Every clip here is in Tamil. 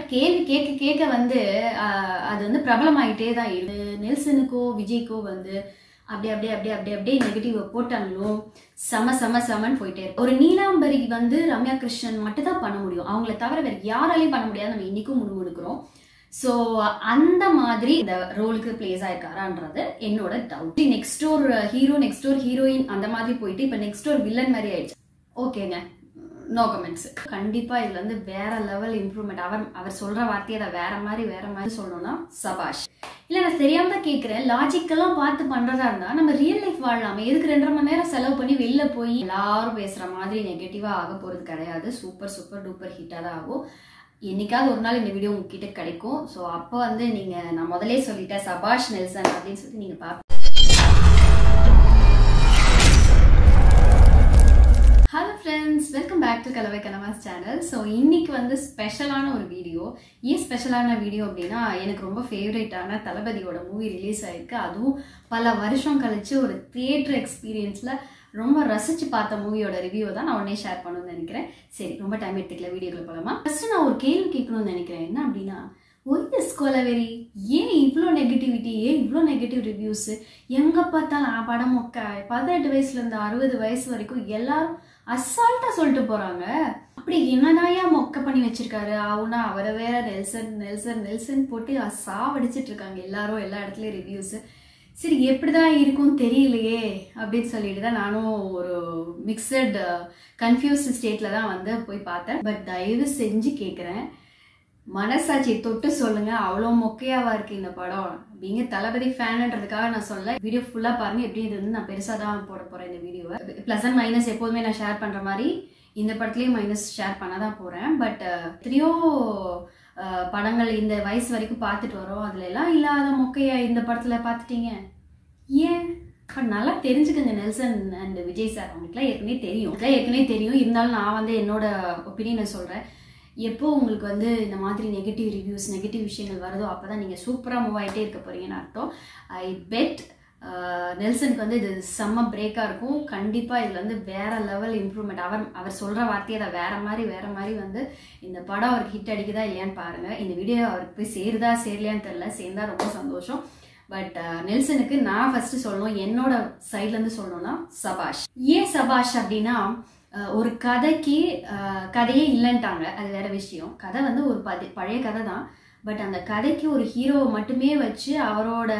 கேள்வி கேட்க கேட்க வந்து ஆஹ், அது வந்து பிரபலமாயிட்டே தான் இருக்கு நெல்சனுக்கோ விஜய்க்கோ வந்து அப்படி அப்படியே அப்படியே அப்படியே அப்படியே நெகட்டிவ் போட்டாங்களும் செம செம செமன்னு போயிட்டே இருக்கு ஒரு நீலாம்பரி வந்து ரம்யா கிருஷ்ணன் மட்டும் தான் பண்ண முடியும் அவங்கள தவிர வேற யாராலையும் பண்ண முடியாது நம்ம இன்னைக்கும் முணுமுணுக்கிறோம் ஸோ அந்த மாதிரி இந்த ரோலுக்கு பிளேஸ் ஆயிருக்காரான்றது என்னோட டவுட் நெக்ஸ்ட் ஒரு ஹீரோ நெக்ஸ்ட் ஒரு ஹீரோயின் அந்த மாதிரி போயிட்டு இப்போ நெக்ஸ்ட் ஒரு வில்லன் மாதிரி ஆயிடுச்சு ஓகேங்க நோ கமெண்ட்ஸ் கண்டிப்பா இதுல வந்து வேற லெவல் இம்ப்ரூவ்மெண்ட் அவர் அவர் சொல்ற வார்த்தையை அதை வேற மாதிரி வேற மாதிரி சொல்லணும்னா சபாஷ் இல்ல நான் தெரியாம தான் கேக்குறேன் லாஜிக்கெல்லாம் பார்த்து பண்றதா இருந்தா நம்ம ரியல் லைஃப் வாழலாமே எதுக்கு ரெண்டரை மணி நேரம் செலவு பண்ணி வெளில போய் எல்லாரும் பேசுற மாதிரி நெகட்டிவா ஆக போறது கிடையாது சூப்பர் சூப்பர் டூப்பர் ஹிட்டா தான் ஆகும் என்னைக்காவது ஒரு நாள் இந்த வீடியோ உங்ககிட்ட கிடைக்கும் ஸோ அப்போ வந்து நீங்க நான் முதலே சொல்லிட்டேன் சபாஷ் நெல்சன் அப்படின்னு சொல்லி நீங்க பாப்பீங்க hello friends welcome back to கலவை கனவாஸ் சேனல் ஸோ இன்னைக்கு வந்து ஸ்பெஷலான ஒரு வீடியோ ஏன் ஸ்பெஷலான வீடியோ அப்படின்னா எனக்கு ரொம்ப ஃபேவரேட்டான தளபதியோட மூவி ரிலீஸ் ஆயிருக்கு அதுவும் பல வருஷம் கழிச்சு ஒரு தியேட்டர் எக்ஸ்பீரியன்ஸில் ரொம்ப ரசிச்சு பார்த்த மூவியோட ரிவ்யூ தான் நான் உடனே ஷேர் பண்ணணும்னு நினைக்கிறேன் சரி ரொம்ப டைம் எடுத்துக்கல வீடியோக்குள்ள போலாமா ஃபர்ஸ்ட் நான் ஒரு கேள்வி கேட்கணும்னு நினைக்கிறேன் என்ன அப்படின்னா ஒய் திஸ் கொலவெரி ஏன் இவ்வளோ நெகட்டிவிட்டி ஏன் இவ்வளோ நெகட்டிவ் ரிவ்யூஸ் எங்கே பார்த்தாலும் ஆ படம் மொக்க பதினெட்டு வயசுலேருந்து அறுபது வயசு வரைக்கும் எல்லாரும் அசால்ட்டாக சொல்லிட்டு போகிறாங்க அப்படி என்னதாயா மொக்க பண்ணி வச்சிருக்காரு அவனா அவரை வேற நெல்சன் நெல்சன் நெல்சன் போட்டு சாவடிச்சிட்டு இருக்காங்க எல்லாரும் எல்லா இடத்துலயும் ரிவ்யூஸ் சரி எப்படிதான் இருக்கும் தெரியலையே அப்படின்னு சொல்லிட்டு தான் நானும் ஒரு மிக்சட் கன்ஃபியூஸ்ட் ஸ்டேட்ல தான் வந்து போய் பார்த்தேன் பட் தயவு செஞ்சு கேட்குறேன் மனசாட்சி தொட்டு சொல்லுங்க அவ்வளோ மொக்கையாவா இருக்கு இந்த படம் நீங்க தளபதி ஃபேன்ன்றதுக்காக நான் சொல்ல வீடியோ ஃபுல்லா பாருங்க எப்படி இது வந்து நான் பெருசா தான் போட போறேன் இந்த வீடியோவை ப்ளஸ் அண்ட் மைனஸ் எப்போதுமே நான் ஷேர் பண்ற மாதிரி இந்த படத்துலயும் மைனஸ் ஷேர் பண்ண தான் போறேன் பட் எத்தனையோ அஹ், படங்கள் இந்த வயசு வரைக்கும் பார்த்துட்டு வரோம் அதுல எல்லாம் இல்லாத மொக்கையா இந்த படத்துல பார்த்துட்டீங்க ஏன் பட் நல்லா தெரிஞ்சுக்கங்க நெல்சன் அண்ட் விஜய் சார் அவங்களுக்குலாம் ஏற்கனவே தெரியும் இதெல்லாம் ஏற்கனவே தெரியும் இருந்தாலும் நான் வந்து என்னோட ஒப்பீனியனை சொல்றேன் எப்போ உங்களுக்கு வந்து இந்த மாதிரி நெகட்டிவ் ரிவ்யூஸ் நெகட்டிவ் விஷயங்கள் வருதோ அப்போ தான் நீங்கள் சூப்பராக மூவ் ஆகிட்டே இருக்க போறீங்கன்னு அர்த்தம் ஐ பெட் நெல்சனுக்கு வந்து இது செம்ம பிரேக்காக இருக்கும் கண்டிப்பாக இதில் வந்து வேற லெவல் இம்ப்ரூவ்மெண்ட் அவர் அவர் சொல்கிற வார்த்தையை அதை வேற மாதிரி வேற மாதிரி வந்து இந்த படம் அவருக்கு ஹிட் அடிக்குதா இல்லையான்னு பாருங்கள் இந்த வீடியோ அவருக்கு போய் சேருதா சேரலையான்னு தெரில சேர்ந்தா ரொம்ப சந்தோஷம் பட் நெல்சனுக்கு நான் ஃபர்ஸ்ட் சொல்லணும் என்னோட சைட்ல இருந்து சொல்லணும்னா சபாஷ் ஏன் சபாஷ் அப்படின்னா அஹ், ஒரு கதைக்கு அஹ், கதையே இல்லைன்ட்டாங்க அது வேற விஷயம் கதை வந்து ஒரு பதி பழைய கதை தான் பட் அந்த கதைக்கு ஒரு ஹீரோவை மட்டுமே வச்சு அவரோட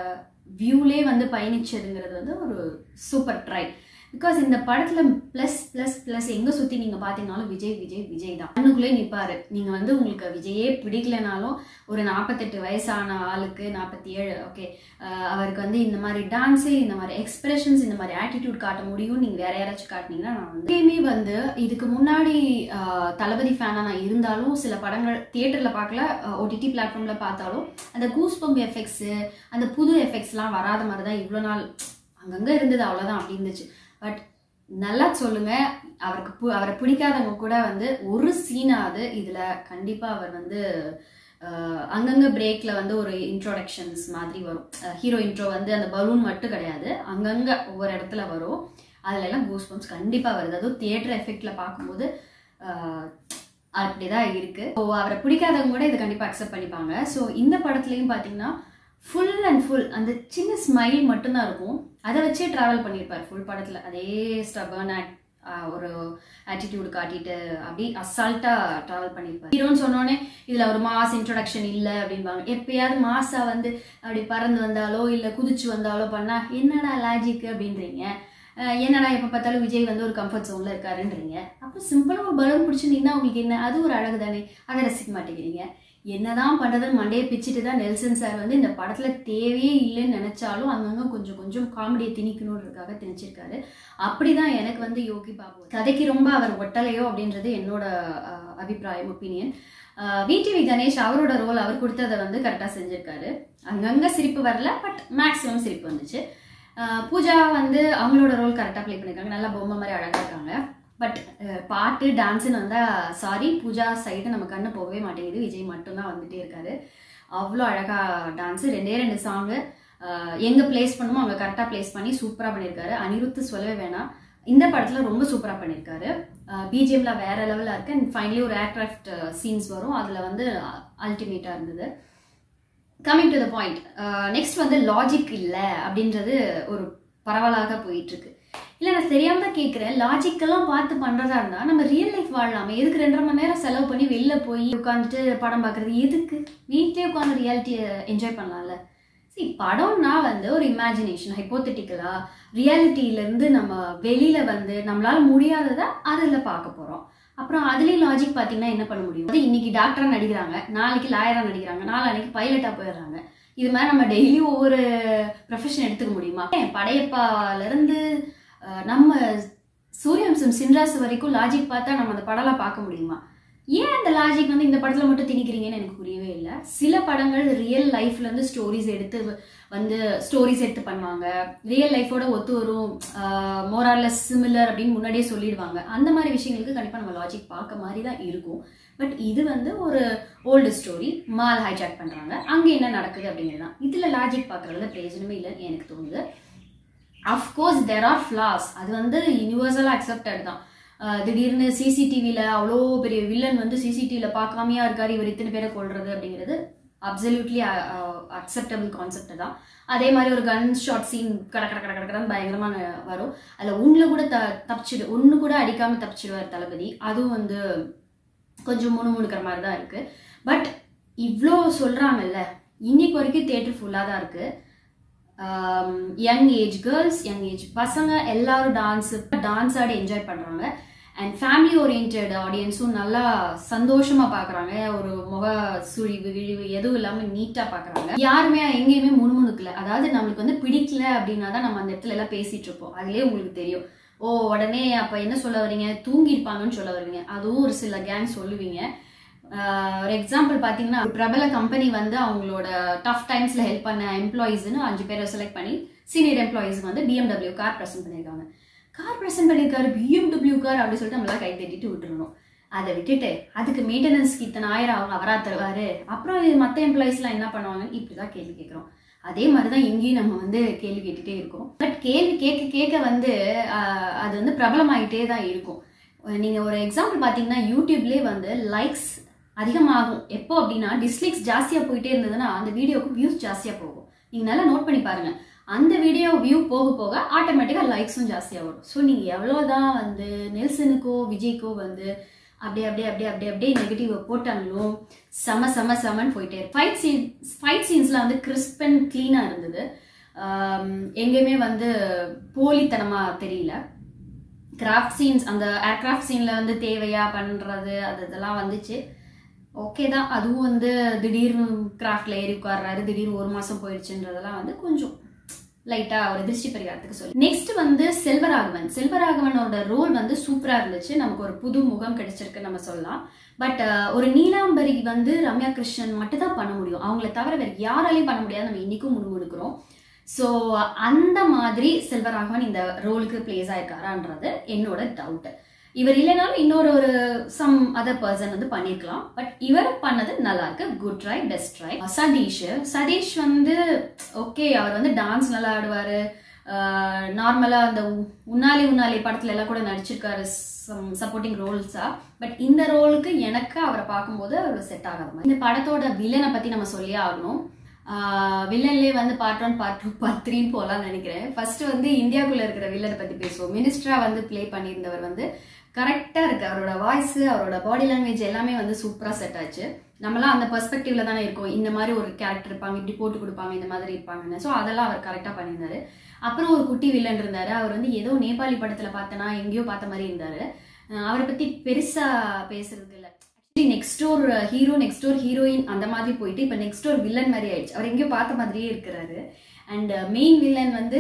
வியூலே வந்து பயணிச்சதுங்கிறது வந்து ஒரு சூப்பர் ட்ரை பிகாஸ் இந்த படத்துல ப்ளஸ் ப்ளஸ் ப்ளஸ் எங்க சுத்தி நீங்க பாத்தீங்கன்னாலும் விஜய் விஜய் விஜய் தான் கண்ணுக்குள்ளே நிப்பாரு நீங்க வந்து உங்களுக்கு விஜயே பிடிக்கலனாலும் ஒரு நாற்பத்தெட்டு வயசான ஆளுக்கு நாற்பத்தி ஏழு ஓகே அவருக்கு வந்து இந்த மாதிரி டான்ஸு இந்த மாதிரி எக்ஸ்பிரஷன்ஸ் இந்த மாதிரி ஆட்டிடியூட் காட்ட முடியும் நீங்க வேற யாராச்சும் காட்டினீங்கன்னா நான் வந்து எப்பயுமே வந்து இதுக்கு முன்னாடி ஆஹ், தளபதி ஃபேனா நான் இருந்தாலும் சில படங்கள் தியேட்டர்ல பார்க்கல ஓடிடி பிளாட்ஃபார்ம்ல பார்த்தாலும் அந்த கூஸ் பம்ப் எஃபெக்ட்ஸ் அந்த புது எஃபெக்ட்ஸ்லாம் வராத மாதிரி தான் இவ்வளோ நாள் அங்கங்க இருந்தது அவ்வளோதான் அப்படி இருந்துச்சு பட் நல்லா சொல்லுங்க அவருக்கு பு- அவரை பிடிக்காதவங்க கூட வந்து ஒரு சீனாவது இதுல கண்டிப்பா அவர் வந்து அஹ், அங்கங்க பிரேக்ல வந்து ஒரு இன்ட்ரோடக்ஷன்ஸ் மாதிரி வரும் ஹீரோ இன்ட்ரோ வந்து அந்த பலூன் மட்டும் கிடையாது அங்கங்க ஒவ்வொரு இடத்துல வரும் அதுல எல்லாம் கூஸ் பம்ப்ஸ் கண்டிப்பா வருது அதுவும் தியேட்டர் எஃபெக்ட்ல பார்க்கும்போது அஹ், அப்படிதான் இருக்கு ஸோ அவரை பிடிக்காதவங்க கூட இதை கண்டிப்பா அக்செப்ட் பண்ணிப்பாங்க ஸோ இந்த படத்துலயும் பாத்தீங்கன்னா ஃபுல் அண்ட் ஃபுல் அந்த சின்ன ஸ்மைல் மட்டும்தான் இருக்கும் அதை வச்சே ட்ராவல் பண்ணியிருப்பார் ஃபுல் படத்தில் அதே ஸ்டபர்ன் ஒரு ஆட்டிடியூட் காட்டிட்டு அப்படி அசால்ட்டாக ட்ராவல் பண்ணியிருப்பார் ஹீரோன்னு சொன்னோடனே இதில் ஒரு மாஸ் இன்ட்ரடக்ஷன் இல்லை அப்படிம்பாங்க எப்பயாவது மாசா வந்து அப்படி பறந்து வந்தாலோ இல்லை குதிச்சு வந்தாலோ பண்ணா என்னடா லாஜிக் அப்படின்றீங்க அஹ் என்னடா எப்போ பார்த்தாலும் விஜய் வந்து ஒரு கம்ஃபர்ட் ஜோனில் இருக்காருன்றீங்க அப்போ சிம்பிளாக ஒரு பலூன் பிடிச்சிருந்தீங்கன்னா உங்களுக்கு என்ன அது ஒரு அழகு தானே அதை ரசிக்க மாட்டேங்கிறீங்க என்னதான் பண்றதுன்னு மண்டையை பிச்சுட்டு தான் நெல்சன் சார் வந்து இந்த படத்துல தேவையே இல்லைன்னு நினைச்சாலும் அங்கங்க கொஞ்சம் கொஞ்சம் காமெடியை திணிக்கணுன்றதுக்காக திணிச்சிருக்காரு அப்படிதான் எனக்கு வந்து யோகி பாபு கதைக்கு ரொம்ப அவர் ஒட்டலையோ அப்படின்றது என்னோட அஹ், அபிப்பிராயம் ஒப்பீனியன் விடிவி கணேஷ் அவரோட ரோல் அவர் கொடுத்ததை வந்து கரெக்டாக செஞ்சிருக்காரு அங்கங்க சிரிப்பு வரல பட் மேக்ஸிமம் சிரிப்பு வந்துச்சு அஹ், பூஜா வந்து அவங்களோட ரோல் கரெக்டாக ப்ளே பண்ணியிருக்காங்க நல்லா பொம்மை மாதிரி அழகாக இருக்காங்க பட் பாட்டு டான்ஸ்னு வந்தால் சாரி பூஜா சைடு நம்ம கண்ணு போகவே மாட்டேங்குது விஜய் மட்டும்தான் வந்துட்டே இருக்காரு அவ்வளோ அழகா டான்ஸு ரெண்டே ரெண்டு சாங்கு எங்கே ப்ளேஸ் பண்ணுமோ அங்கே கரெக்டாக ப்ளேஸ் பண்ணி சூப்பராக பண்ணியிருக்காரு அனிருத்து சொல்லவே வேணாம் இந்த படத்தில் ரொம்ப சூப்பராக பண்ணியிருக்காரு பிஜிஎம்ல வேற லெவலில் இருக்கு அண்ட் ஃபைனலி ஒரு ஏர்க்ராஃப்ட் சீன்ஸ் வரும் அதில் வந்து அல்டிமேட்டாக இருந்தது coming to the point next வந்து லாஜிக் இல்லை அப்படின்றது ஒரு பரவலாக போயிட்டு இருக்கு இல்லை நான் தெரியாம தான் கேட்குறேன் லாஜிக்கெல்லாம் பார்த்து பண்ணுறதா இருந்தால் நம்ம ரியல் லைஃப் வாழலாமே எதுக்கு ரெண்டரை மணி நேரம் செலவு பண்ணி வெளில போய் உட்காந்துட்டு படம் பார்க்குறது எதுக்கு வீட்டிலே உட்காந்து ரியாலிட்டியை என்ஜாய் பண்ணலாம்ல சரி படம்னா வந்து ஒரு இமேஜினேஷன் ஹைப்போத்தட்டிக்கலா ரியாலிட்டியிலேருந்து நம்ம வெளியில வந்து நம்மளால முடியாததை அதில் பார்க்க போகிறோம் அப்புறம் அதுலேயும் லாஜிக் பார்த்தீங்கன்னா என்ன பண்ண முடியும் அது இன்னைக்கு டாக்டராக நடிக்கிறாங்க நாளைக்கு லாயராக நடிக்கிறாங்க நாளைக்கு பைலட்டாக போயிடுறாங்க இது மாதிரி நம்ம டெய்லி ஒவ்வொரு ப்ரொஃபஷன் எடுத்துக்க முடியுமா ஏன் படையப்பாலேருந்து நம்ம சூரியவம்சம் சின்ராசு வரைக்கும் லாஜிக் பார்த்தா நம்ம அந்த படம்லாம் பார்க்க முடியுமா ஏன் அந்த லாஜிக் வந்து இந்த படத்தில் மட்டும் திணிக்கிறீங்கன்னு எனக்கு புரியவே இல்லை சில படங்கள் ரியல் லைஃப்லேருந்து ஸ்டோரிஸ் எடுத்து வந்து ஸ்டோரிஸ் எடுத்து பண்ணுவாங்க ரியல் லைஃபோட ஒத்து வரும் மோரார்லெஸ் சிமிலர் அப்படின்னு முன்னாடியே சொல்லிடுவாங்க அந்த மாதிரி விஷயங்களுக்கு கண்டிப்பாக நம்ம லாஜிக் பார்க்க மாதிரி தான் இருக்கும் பட் இது வந்து ஒரு ஓல்டு ஸ்டோரி மால் ஹைஜாக் பண்ணுறாங்க அங்கே என்ன நடக்குது அப்படிங்கிறது தான் இதில் லாஜிக் பார்க்குறதுல பிரயோஜனமே இல்லைன்னு எனக்கு தோணுது அஃப்கோர்ஸ் தெர் ஆர் ஃப்ளாஸ் அது வந்து யூனிவர்சலாக அக்செப்டட் தான் திடீர்னு சிசிடிவியில் அவ்வளோ பெரிய வில்லன் வந்து சிசிடிவியில் பார்க்காமையா இருக்காரு இவர் இத்தனை பேரை கொள்றது அப்படிங்கிறது அப்சல்யூட்லி அக்செப்டபிள் கான்செப்ட் தான் அதே மாதிரி ஒரு கன் ஷாட் சீன் கட கட கட கடன்னு பயங்கரமாக வரும் அதில் ஒன்றில் கூட த தப்பிச்சிடு ஒன்று கூட அடிக்காமல் தப்பிச்சிடுவார் தளபதி அதுவும் வந்து கொஞ்சம் முணுமுணுக்கிற மாதிரி தான் இருக்குது பட் இவ்வளோ சொல்கிறாங்கல்ல இன்னைக்கு வரைக்கும் தேட்டர் ஃபுல்லாக தான் இருக்குது young age girls young age பசங்க எல்லாரும் டான்ஸ் டான்ஸ் ஆடி என்ஜாய் பண்ணுறாங்க அண்ட் ஃபேமிலி ஓரியன்ட் ஆடியன்ஸும் நல்லா சந்தோஷமா பார்க்குறாங்க ஒரு முக சுழிவு விழிவு எதுவும் இல்லாமல் நீட்டாக பார்க்குறாங்க யாருமே எங்கேயுமே முணுமுணுக்கல அதாவது நம்மளுக்கு வந்து பிடிக்கல அப்படின்னா தான் நம்ம அந்த இடத்துல எல்லாம் பேசிட்டு இருப்போம் அதுலேயே உங்களுக்கு தெரியும் ஓ உடனே அப்போ என்ன சொல்ல வரீங்க தூங்கியிருப்பாங்கன்னு சொல்ல வருவீங்க அதுவும் ஒரு சில கேங் சொல்லுவீங்க ஒரு எக்ஸாம்பிள் பார்த்தீங்கன்னா பிரபல கம்பெனி வந்து அவங்களோட டஃப் டைம்ஸில் ஹெல்ப் பண்ண எம்ப்ளாயீஸ்னு அஞ்சு பேரை செலக்ட் பண்ணி சீனியர் எம்ப்ளாயீஸ் வந்து பிஎம்டபிள்யூ கார் ப்ரெசென்ட் பண்ணியிருக்காங்க கார் ப்ரெசென்ட் பண்ணியிருக்காரு பிஎம்டபிள்யூ கார் அப்படி சொல்லிட்டு நம்மளாம் கை தட்டிட்டு விட்டுருணும் அதை விட்டுட்டு அதுக்கு மெயின்டெனன்ஸ்க்கு இத்தனை ஆயிரம் அவங்க அவரா தருவாரு அப்புறம் இது மற்ற எம்ப்ளாயிஸ்லாம் என்ன பண்ணுவாங்கன்னு இப்படி தான் கேள்வி கேட்குறோம் அதே மாதிரி தான் இங்கேயும் நம்ம வந்து கேள்வி கேட்டுட்டே இருக்கோம் பட் கேள்வி கேட்க கேட்க வந்து அது வந்து பிரபலமாயிட்டே தான் இருக்கும் நீங்கள் ஒரு எக்ஸாம்பிள் பார்த்தீங்கன்னா யூடியூப்லேயே வந்து லைக்ஸ் அதிகமாகும் எப்போ அப்படின்னா டிஸ்லைக்ஸ் ஜாஸ்தியாக போயிட்டே இருந்ததுன்னா அந்த வீடியோக்கு வியூஸ் ஜாஸ்தியாக போகும் நீங்கள் நல்லா நோட் பண்ணி பாருங்க அந்த வீடியோ வியூ போக போக ஆட்டோமேட்டிக்காக லைக்ஸும் ஜாஸ்தியாக வரும் ஸோ நீங்கள் எவ்வளோதான் வந்து நெல்சனுக்கோ விஜய்க்கோ வந்து அப்படியே அப்படியே அப்படியே அப்படியே அப்படியே நெகட்டிவ் போட்டாங்களும் செம செம செமன்னு போயிட்டே ஃபைட் சீன் ஃபைட் சீன்ஸ்லாம் வந்து கிறிஸ்ப் அண்ட் க்ளீனாக இருந்தது எங்கேயுமே வந்து போலித்தனமாக தெரியல கிராஃப்ட் சீன்ஸ் அந்த ஏர்கிராஃப்ட் சீனில் வந்து தேவையா பண்ணுறது அது இதெல்லாம் வந்துச்சு ஓகே தான் அதுவும் வந்து திடீர்னு கிராஃப்டில் ஏறி உட்கார்றாரு திடீர்னு ஒரு மாதம் போயிடுச்சுன்றதெல்லாம் வந்து கொஞ்சம் லைட்டாக ஒரு திருஷ்டி பரிகாரத்துக்கு சொல்லி நெக்ஸ்ட் வந்து செல்வராகவன் செல்வராகவனோட ரோல் வந்து சூப்பராக இருந்துச்சு நமக்கு ஒரு புது முகம் கிடைச்சிருக்கு நம்ம சொல்லலாம் பட் ஒரு நீலாம்பரி வந்து ரம்யா கிருஷ்ணன் மட்டும் தான் பண்ண முடியும் அவங்கள தவிர வேறு யாராலையும் பண்ண முடியாது நம்ம இன்னைக்கும் முணுமுணுக்கிறோம் ஸோ அந்த மாதிரி செல்வராகவன் இந்த ரோலுக்கு பிளேஸ் ஆயிருக்காரான்றது என்னோட டவுட் இவர் இல்லைனாலும் இன்னொரு ஒரு சம் அதர் பர்சன் வந்து பண்ணியிருக்கலாம் பட் இவர் பண்ணது நல்லா இருக்கு good try best try Satish Satish வந்து ஓகே அவர் வந்து டான்ஸ் நல்லா ஆடுவார் நார்மலாக அந்த உன்னாலி உன்னாலி படத்துல எல்லாம் கூட நடிச்சிருக்காரு சம் சப்போர்ட்டிங் ரோல்ஸா பட் இந்த ரோலுக்கு எனக்கு அவரை பார்க்கும்போது அவர் செட் ஆகாத மாதிரி இந்த படத்தோட வில்லனை பற்றி நம்ம சொல்லியே ஆகணும் வில்லன்லேயே வந்து part one part two part த்ரீன்னு போகலாம்னு நினைக்கிறேன் ஃபர்ஸ்ட் வந்து இந்தியாவுக்குள்ள இருக்கிற வில்லனை பற்றி பேசுவோம் மினிஸ்டரா வந்து ப்ளே பண்ணியிருந்தவர் வந்து கரெக்டாக இருக்கு அவரோட வாய்ஸ் அவரோட பாடி லாங்குவேஜ் எல்லாமே வந்து சூப்பராக செட் ஆச்சு நம்மளாம் அந்த பெர்ஸ்பெக்டிவ்ல தானே இருக்கோம் இந்த மாதிரி ஒரு கேரக்டர் இருப்பாங்க இப்படி போட்டு கொடுப்பாங்க இந்த மாதிரி இருப்பாங்கன்னு ஸோ அதெல்லாம் அவர் கரெக்டாக பண்ணியிருந்தாரு அப்புறம் ஒரு குட்டி வில்லன் இருந்தாரு அவர் வந்து ஏதோ நேபாளி படத்துல பார்த்தனா எங்கேயோ பார்த்த மாதிரி இருந்தாரு அவரை பத்தி பெருசா பேசுறதுக்கு இல்லை ஆக்சுவலி நெக்ஸ்ட் ஒரு ஹீரோ நெக்ஸ்ட் ஒரு ஹீரோயின் அந்த மாதிரி போயிட்டு இப்போ நெக்ஸ்ட் ஒரு வில்லன் மாதிரி ஆயிடுச்சு அவர் எங்கேயோ பார்த்த மாதிரியே இருக்கிறாரு அண்ட் மெயின் வில்லன் வந்து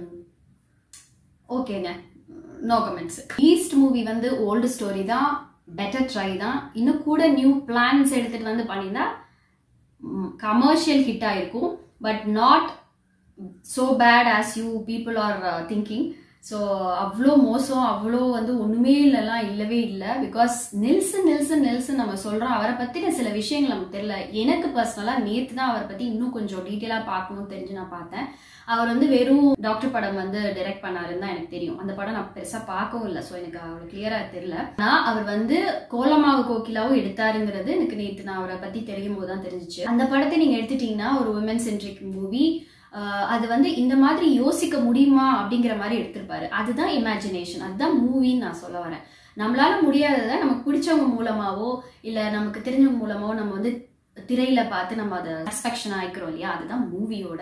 ஓகேங்க நோ கமெண்ட்ஸ் ஈஸ்ட் மூவி வந்து ஓல்டு ஸ்டோரி தான் பெட்டர் ட்ரை தான் இன்னும் கூட நியூ பிளான்ஸ் எடுத்துட்டு வந்து பண்ணியிருந்தா கமர்ஷியல் ஹிட் ஆயிருக்கும் but not so bad as you people are thinking so அவ்வளோ மோசம் அவ்வளோ வந்து ஒன்றுமே இல்லைலாம் இல்லவே இல்லை பிகாஸ் நெல்சன் நெல்சன் நெல்சன் நம்ம சொல்கிறோம் அவரை பற்றின சில விஷயங்கள் நமக்கு தெரியல எனக்கு பர்சனலாக நேற்று தான் அவரை பற்றி இன்னும் கொஞ்சம் டீட்டெயிலாக பார்க்கணும் தெரிஞ்சு நான் பார்த்தேன் அவர் வந்து வெறும் டாக்டர் படம் வந்து டைரக்ட் பண்ணாருன்னு தான் எனக்கு தெரியும் அந்த படம் நான் பெருசாக பார்க்கவும் இல்லை ஸோ எனக்கு அவ்வளோ கிளியராக தெரியல ஆனால் அவர் வந்து கோலமாவு கோகிலாவும் எடுத்தாருங்கிறது எனக்கு நேற்று நான் அவரை பற்றி தெரியும் போது தான் தெரிஞ்சிச்சு அந்த படத்தை நீங்கள் எடுத்துட்டீங்கன்னா ஒரு உமன் சென்ட்ரிக் மூவி அது வந்து இந்த மாதிரி யோசிக்க முடியுமா அப்படிங்கிற மாதிரி எடுத்திருப்பாரு அதுதான் இமேஜினேஷன் அதுதான் மூவின்னு நான் சொல்ல வரேன் நம்மளால முடியாததை நமக்கு பிடிச்சவங்க மூலமாவோ இல்லை நமக்கு தெரிஞ்சவங்க மூலமாவோ நம்ம வந்து திரையில பார்த்து நம்ம அதை சாட்டிஸ்ஃபேக்ஷன் ஆயிக்கிறோம் இல்லையா அதுதான் மூவியோட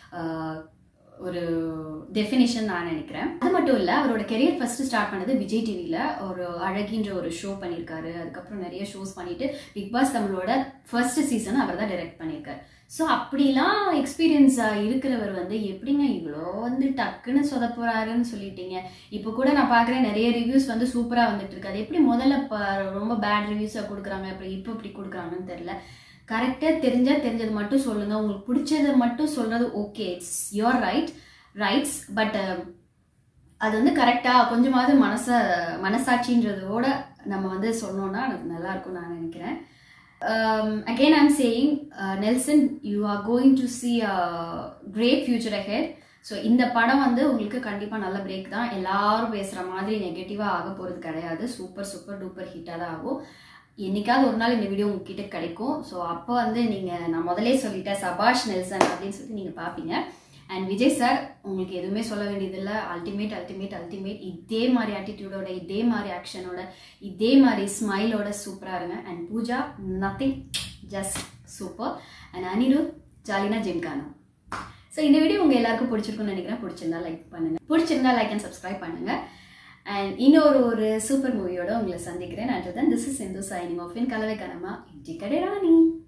ஒரு டெஃபினேஷன் நான் நினைக்கிறேன் அது மட்டும் இல்லை அவரோட கெரியர் ஃபர்ஸ்ட் ஸ்டார்ட் பண்ணது விஜய் டிவியில் ஒரு அழகின்ற ஒரு ஷோ பண்ணியிருக்காரு அதுக்கப்புறம் நிறைய ஷோஸ் பண்ணிட்டு பிக் பாஸ் தமிழோட ஃபர்ஸ்ட் சீசன் அவர் தான் டைரக்ட் பண்ணியிருக்காரு ஸோ அப்படிலாம் எக்ஸ்பீரியன்ஸ் இருக்கிறவர் வந்து எப்படிங்க இவ்வளோ வந்து டக்குன்னு சொத போறாருன்னு சொல்லிட்டீங்க இப்போ கூட நான் பார்க்குறேன் நிறைய ரிவ்யூஸ் வந்து சூப்பராக வந்துட்டு இருக்கு அது எப்படி முதல்ல இப்போ ரொம்ப பேட் ரிவ்யூஸாக கொடுக்குறாங்க அப்புறம் இப்போ இப்படி கொடுக்குறாங்கன்னு தெரில கரெக்டாக தெரிஞ்சால் தெரிஞ்சது மட்டும் சொல்லுங்கள் உங்களுக்கு பிடிச்சதை மட்டும் சொல்கிறது okay it's your right rights but அது வந்து கரெக்டாக கொஞ்சமாவது மனசை மனசாட்சின்றதோட நம்ம வந்து சொன்னோன்னா அது நல்லா இருக்கும்னு நான் நினைக்கிறேன் again I'm saying Nelson you are going to see great future ahead so இந்த படம் வந்து உங்களுக்கு கண்டிப்பாக நல்ல பிரேக் தான் எல்லாரும் பேசுகிற மாதிரி நெகட்டிவாக ஆக போகிறது கிடையாது சூப்பர் சூப்பர் டூப்பர் ஹிட்டாக தான் ஆகும் என்னைக்காவது ஒரு நாள் இந்த வீடியோ உங்ககிட்ட கிடைக்கும் ஸோ அப்போ வந்து நீங்கள் நான் முதலே சொல்லிட்டேன் சபாஷ் நெல்சன் அப்படின்னு சொல்லி நீங்கள் பார்ப்பீங்க அண்ட் விஜய் சார் உங்களுக்கு எதுவுமே சொல்ல வேண்டியதில்லை அல்டிமேட் அல்டிமேட் அல்டிமேட் இதே மாதிரி ஆட்டிடியூடோட இதே மாதிரி ஆக்ஷனோட இதே மாதிரி ஸ்மைலோட சூப்பராக இருங்க and Pooja nothing just super and அனிரு ஜாலினா ஜிம்கானா ஸோ இந்த வீடியோ உங்கள் எல்லாருக்கும் பிடிச்சிருக்குன்னு நினைக்கிறேன் பிடிச்சிருந்தா லைக் பண்ணுங்கள் பிடிச்சிருந்தா லைக் அண்ட் சப்ஸ்கிரைப் பண்ணுங்கள் அண்ட் இன்னொரு ஒரு சூப்பர் மூவியோட உங்களை சந்திக்கிறேன் அண்ட் தான் this is Sindhu signing off in கலவை கனமா இன்டி கடை ராணி